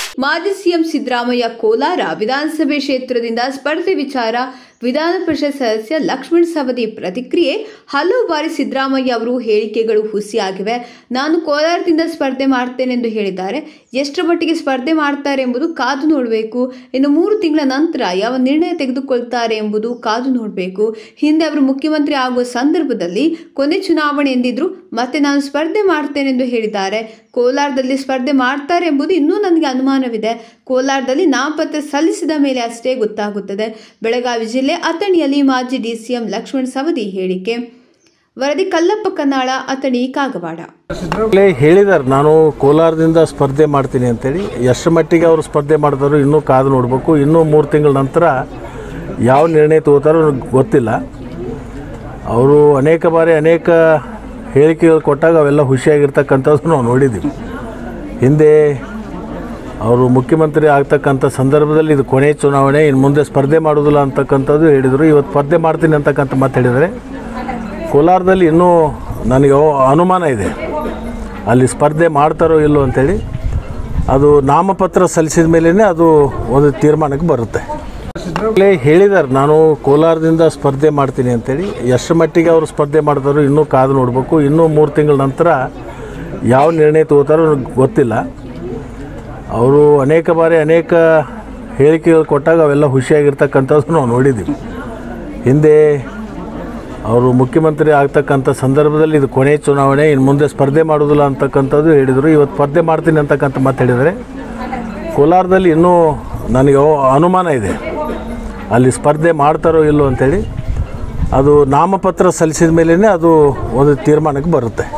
ಮಾಜಿ ಸಿಎಂ ಸಿದ್ದರಾಮಯ್ಯ ಕೋಲಾರ ವಿಧಾನಸಭೆ ಕ್ಷೇತ್ರದಿಂದ ಸ್ಪರ್ಧೆ ವಿಚಾರ ವಿಧಾನ ಪರಿಷತ್ ಸದಸ್ಯ ಲಕ್ಷ್ಮಣ್ ಸವದಿ ಪ್ರತಿಕ್ರಿಯೆ ಹಲವು ಬಾರಿ ಸಿದ್ದರಾಮಯ್ಯ ಅವರು ಹೇಳಿಕೆಗಳು ಹುಸಿಯಾಗಿವೆ ನಾನು ಕೋಲಾರದಿಂದ ಸ್ಪರ್ಧೆ ಮಾಡ್ತೇನೆಂದು ಹೇಳಿದ್ದಾರೆ ಎಷ್ಟರ ಮಟ್ಟಿಗೆ ಸ್ಪರ್ಧೆ ಮಾಡ್ತಾರೆ ಎಂಬುದು ಕಾದು ನೋಡಬೇಕು ಇನ್ನು ಮೂರು ತಿಂಗಳ ನಂತರ ಯಾವ ನಿರ್ಣಯ ತೆಗೆದುಕೊಳ್ತಾರೆ ಎಂಬುದು ಕಾದು ನೋಡಬೇಕು ಹಿಂದೆ ಅವರು ಮುಖ್ಯಮಂತ್ರಿ ಆಗುವ ಸಂದರ್ಭದಲ್ಲಿ ಕೊನೆ ಚುನಾವಣೆ ಎಂದಿದ್ರು ಮತ್ತೆ ನಾನು ಸ್ಪರ್ಧೆ ಮಾಡ್ತೇನೆಂದು ಹೇಳಿದ್ದಾರೆ ಕೋಲಾರದಲ್ಲಿ ಸ್ಪರ್ಧೆ ಮಾಡ್ತಾರೆ ಎಂಬುದು ಇನ್ನೂ ನನಗೆ ಅನುಮಾನವಿದೆ ಕೋಲಾರದಲ್ಲಿ ನಾಮಪತ್ರ ಸಲ್ಲಿಸಿದ ಮೇಲೆ ಅಷ್ಟೇ ಗೊತ್ತಾಗುತ್ತದೆ ಬೆಳಗಾವಿ ಜಿಲ್ಲೆ ಅಥಣಿಯಲ್ಲಿ ಮಾಜಿ ಡಿಸಿಎಂ ಲಕ್ಷ್ಮಣ್ ಸವದಿ ಹೇಳಿಕೆ ವರದಿ ಕಲ್ಲಪ್ಪ ಕನ್ನಾಳ ಅಥಣಿ ಕಾಗವಾಡ ಈಗಲೇ ಹೇಳಿದ್ದಾರೆ ನಾನು ಕೋಲಾರದಿಂದ ಸ್ಪರ್ಧೆ ಮಾಡ್ತೀನಿ ಅಂತೇಳಿ ಎಷ್ಟು ಮಟ್ಟಿಗೆ ಅವರು ಸ್ಪರ್ಧೆ ಮಾಡಿದ್ರು ಇನ್ನೂ ಕಾದು ನೋಡಬೇಕು ಇನ್ನೂ ಮೂರು ತಿಂಗಳ ನಂತರ ಯಾವ ನಿರ್ಣಯ ತಗೋತಾರೋ ನನಗೆ ಗೊತ್ತಿಲ್ಲ ಅವರು ಅನೇಕ ಬಾರಿ ಅನೇಕ ಹೇಳಿಕೆಗಳು ಕೊಟ್ಟಾಗ ಅವೆಲ್ಲ ಖುಷಿಯಾಗಿರ್ತಕ್ಕಂಥದ್ದು ನಾವು ನೋಡಿದ್ದೀವಿ ಹಿಂದೆ ಅವರು ಮುಖ್ಯಮಂತ್ರಿ ಆಗ್ತಕ್ಕಂಥ ಸಂದರ್ಭದಲ್ಲಿ ಇದು ಕೊನೆಯ ಚುನಾವಣೆ ಇನ್ನು ಮುಂದೆ ಸ್ಪರ್ಧೆ ಮಾಡೋದಿಲ್ಲ ಅಂತಕ್ಕಂಥದ್ದು ಹೇಳಿದರು ಇವತ್ತು ಸ್ಪರ್ಧೆ ಮಾಡ್ತೀನಿ ಅಂತಕ್ಕಂಥ ಮಾತು ಹೇಳಿದರೆ ಕೋಲಾರದಲ್ಲಿ ಇನ್ನೂ ನನಗೆ ಅವ- ಅನುಮಾನ ಇದೆ ಅಲ್ಲಿ ಸ್ಪರ್ಧೆ ಮಾಡ್ತಾರೋ ಇಲ್ಲೋ ಅಂತೇಳಿ ಅದು ನಾಮಪತ್ರ ಸಲ್ಲಿಸಿದ ಮೇಲೇ ಅದು ಒಂದು ತೀರ್ಮಾನಕ್ಕೆ ಬರುತ್ತೆ ಈಗಲೇ ಹೇಳಿದ್ದಾರೆ ನಾನು ಕೋಲಾರದಿಂದ ಸ್ಪರ್ಧೆ ಮಾಡ್ತೀನಿ ಅಂತೇಳಿ ಎಷ್ಟು ಮಟ್ಟಿಗೆ ಅವರು ಸ್ಪರ್ಧೆ ಮಾಡ್ತಾರೋ ಇನ್ನೂ ಕಾದು ನೋಡಬೇಕು ಇನ್ನೂ ಮೂರು ತಿಂಗಳ ನಂತರ ಯಾವ ನಿರ್ಣಯ ತಗೋತಾರೋ ನನಗೆ ಗೊತ್ತಿಲ್ಲ ಅವರು ಅನೇಕ ಬಾರಿ ಅನೇಕ ಹೇಳಿಕೆಗಳು ಕೊಟ್ಟಾಗ ಅವೆಲ್ಲ ಖುಷಿಯಾಗಿರ್ತಕ್ಕಂಥದ್ದು ನಾವು ನೋಡಿದ್ದೀವಿ ಹಿಂದೆ ಅವರು ಮುಖ್ಯಮಂತ್ರಿ ಆಗ್ತಕ್ಕಂಥ ಸಂದರ್ಭದಲ್ಲಿ ಇದು ಕೊನೆಯ ಚುನಾವಣೆ ಇನ್ನು ಮುಂದೆ ಸ್ಪರ್ಧೆ ಮಾಡೋದಿಲ್ಲ ಅಂತಕ್ಕಂಥದ್ದು ಹೇಳಿದರು ಇವತ್ತು ಸ್ಪರ್ಧೆ ಮಾಡ್ತೀನಿ ಅಂತಕ್ಕಂಥ ಮಾತು ಹೇಳಿದರೆ ಕೋಲಾರದಲ್ಲಿ ಇನ್ನೂ ನನಗೆ ಅವ- ಅನುಮಾನ ಇದೆ ಅಲ್ಲಿ ಸ್ಪರ್ಧೆ ಮಾಡ್ತಾರೋ ಇಲ್ಲೋ ಅಂತೇಳಿ ಅದು ನಾಮಪತ್ರ ಸಲ್ಲಿಸಿದ ಮೇಲೇ ಅದು ಒಂದು ತೀರ್ಮಾನಕ್ಕೆ ಬರುತ್ತೆ